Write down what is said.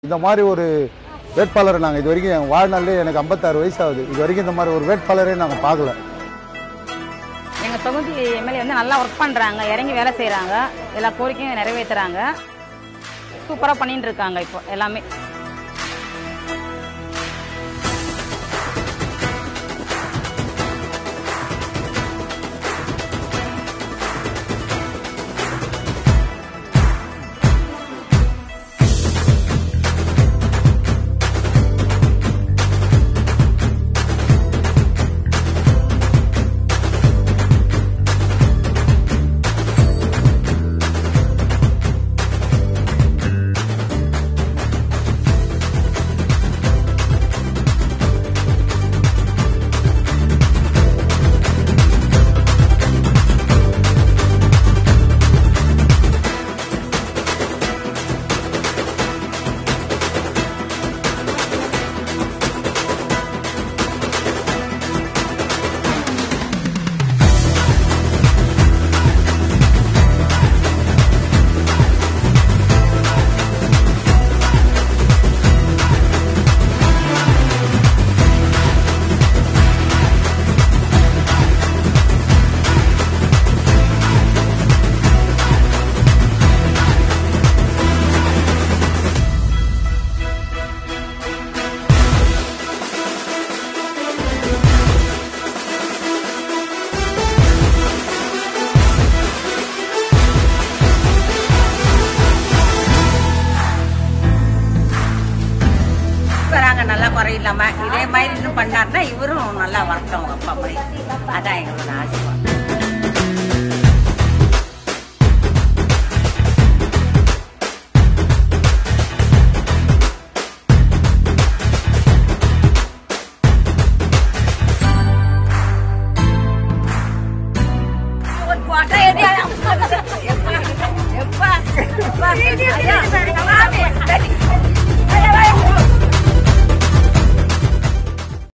இந்த மாதிரி ஒரு வேட்பாளரை நாங்கள் இது வரைக்கும் என் வாழ்நாளிலே எனக்கு ஐம்பத்தாறு வயசு ஆகுது இது வரைக்கும் இந்த மாதிரி ஒரு வேட்பாளரே நாங்கள் பார்க்கல எங்க தொகுதி எம்எல்ஏ வந்து நல்லா ஒர்க் பண்றாங்க இறங்கி வேலை செய்றாங்க எல்லா கோரிக்கையும் நிறைவேத்துறாங்க சூப்பரா பண்ணிட்டு இருக்காங்க இப்போ எல்லாமே வராங்க நல்லா குறையில்லாம இதே மாதிரி இன்னும் பண்ணாருன்னா இவரும் நல்லா வரட்டும் அவங்க அப்பா மாதிரி அதான் எங்களோட ஆசை ஒரு photo எடுத்து எப்பா எப்பா எப்பா ஐயா